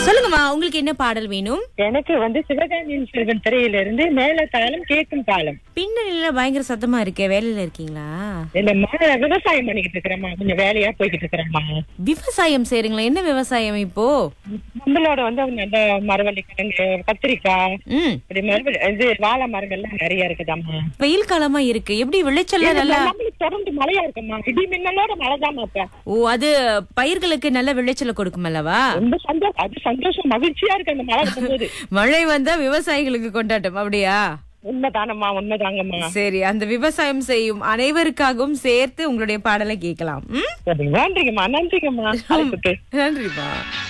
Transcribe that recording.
சொல்லுங்கம்மா உங்களுக்கு என்ன பாடல் வேணும் எனக்கு வந்து சிவகாமியின் செல்வன் திரையில இருந்து மேல தாளம் கேட்கும் தாளம் பின்னணியில பயங்கர சத்தமா இருக்கே வேலையில இருக்கீங்களா இல்லம்மா விவசாயம் பண்ணிக்கிட்டு இருக்கிறேம்மா கொஞ்சம் வேலையா போய்கிட்டு இருக்கிறேம்மா விவசாயம் செய்றீங்களா என்ன விவசாயம் இப்போ நம்மளோட வந்து அந்த மரவள்ளி கிழங்கு கத்திரிக்காய் ம் இப்படி மரவள்ளி இது வாழை மரங்கள்லாம் நிறைய இருக்குதாம்மா வெயில் காலமா இருக்கு எப்படி விளைச்சல்ல நல்லா நம்மளுக்கு தொடர்ந்து மழையா இருக்குமா இடி மின்னலோட மழை தான் இப்ப ஓ அது பயிர்களுக்கு நல்ல விளைச்சலை கொடுக்கும் அல்லவா ரொம்ப சந்தோஷம் அது சந்தோஷம் மகிழ்ச்சியா இருக்கு அந்த மழை வரும்போது மழை வந்தா விவசாயிகளுக்கு கொண்டாட்டம் அப்படியா உண்மைதானம்மா உண்மைதாங்கம்மா சரி அந்த விவசாயம் செய்யும் அனைவருக்காகவும் சேர்த்து உங்களுடைய பாடலை கேட்கலாம் ம்? சரி நன்றிங்கம்மா நன்றிங்கம்மா அழைப்புக்கு நன்றிப்பா